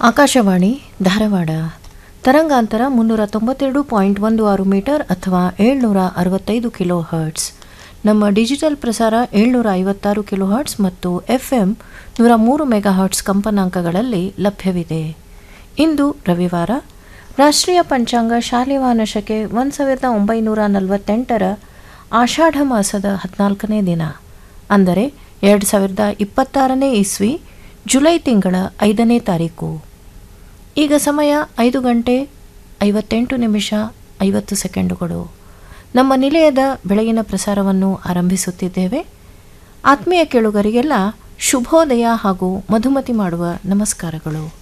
ಆಕಾಶವಾಣಿ ಧಾರವಾಡ ತರಂಗಾಂತರ ಮುನ್ನೂರ ತೊಂಬತ್ತೆರಡು ಪಾಯಿಂಟ್ ಒಂದು ಆರು ಮೀಟರ್ ಅಥವಾ ಏಳ್ನೂರ ಅರವತ್ತೈದು ಕಿಲೋ ಹರ್ಟ್ಸ್ ನಮ್ಮ ಡಿಜಿಟಲ್ ಪ್ರಸಾರ ಏಳ್ನೂರ ಐವತ್ತಾರು ಕಿಲೋ ಹರ್ಟ್ಸ್ ಮತ್ತು ಎಫ್ ಎಂ ನೂರ ಮೂರು ಮೆಗಾ ಹರ್ಟ್ಸ್ ಕಂಪನಾಂಕಗಳಲ್ಲಿ ಲಭ್ಯವಿದೆ ಇಂದು ರವಿವಾರ ರಾಷ್ಟ್ರೀಯ ಪಂಚಾಂಗ ಶಾಲಿವಾನ ಶಕೆ ಒಂದು ಸಾವಿರದ ಒಂಬೈನೂರ ನಲವತ್ತೆಂಟರ ಆಷಾಢ ಮಾಸದ ಹದಿನಾಲ್ಕನೇ ದಿನ ಅಂದರೆ ಎರಡು ಸಾವಿರದ ಇಪ್ಪತ್ತಾರನೇ ಇಸ್ವಿ ಜುಲೈ ತಿಂಗಳ ಐದನೇ ತಾರೀಕು ಈಗ ಸಮಯ ಐದು ಗಂಟೆ ಐವತ್ತೆಂಟು ನಿಮಿಷ ಐವತ್ತು ಸೆಕೆಂಡುಗಳು ನಮ್ಮ ನಿಲಯದ ಬೆಳಗಿನ ಪ್ರಸಾರವನ್ನು ಆರಂಭಿಸುತ್ತಿದ್ದೇವೆ ಆತ್ಮೀಯ ಕೇಳುಗರಿಗೆಲ್ಲ ಶುಭೋದಯ ಹಾಗೂ ಮಧುಮತಿ ಮಾಡುವ ನಮಸ್ಕಾರಗಳು